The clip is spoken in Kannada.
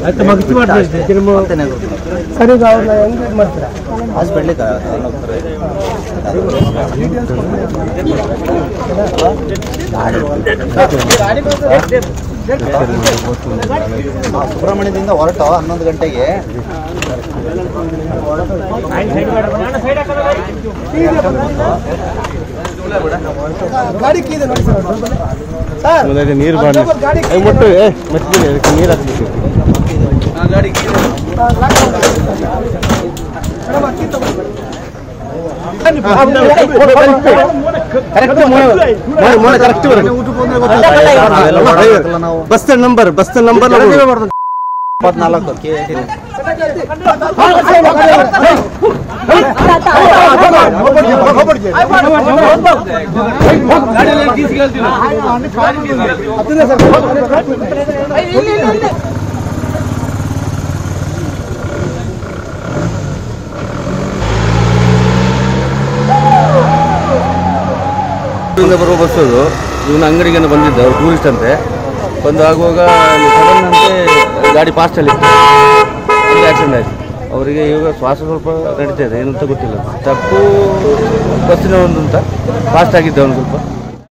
ಆಯ್ತು ಮಗಚಿ ಮಾಡ್ತೀವಿ ತಿರುಮ ಸರಿ ಈಗ ಅವ್ರನ್ನ ಹೆಂಗೆ ಇದು ಮಾಡ್ತೀರಾ ಹಾಸ್ಪಿಟ್ಲಿಗೆ ಸುಬ್ರಹ್ಮಣ್ಯದಿಂದ ಹೊರಟು ಹನ್ನೊಂದು ಗಂಟೆಗೆ ಗಾಡಿ ಕೀದೆ ನೋಡಿ ಸರ್ ಸರ್ ಮೊದಲಿಗೆ ನೀರು ಬಾಡಿ ಗಾಡಿ ಏ, ಮುಟ್ಟು ಏ ಮೆತ್ತಿಗೆ ಅದಕ್ಕೆ ನೀರು ಹಾಕ್ಬೇಕು ಕರೆಕ್ಟ್ ನಾವು ಬಸ್ ನಂಬರ್ ಬಸ್ ನಂಬರ್ ಇಪ್ಪತ್ನಾಲ್ಕು ಕೆ ಇಂದ ಬರುವ ಬಸ್ ಅದು ಇವನ ಅಂಗಡಿಗೆ ಬಂದಿದ್ದ ಅವ್ರು ಟೂರಿಸ್ಟ್ ಅಂತೆ ಬಂದು ಆಗುವಾಗ ಸಡನ್ ಅಂತೆ ಗಾಡಿ ಫಾಸ್ಟಲ್ಲಿ ಆಕ್ಸಿಡೆಂಟ್ ಆಯಿತು ಅವರಿಗೆ ಇವಾಗ ಶ್ವಾಸ ಸ್ವಲ್ಪ ನಡೀತಾ ಇದೆ ಏನು ಅಂತ ಗೊತ್ತಿಲ್ಲ ತಪ್ಪು ಬಸ್ಸಿನ ಒಂದು ಅಂತ ಫಾಸ್ಟ್ ಆಗಿದ್ದ ಅವನು ಸ್ವಲ್ಪ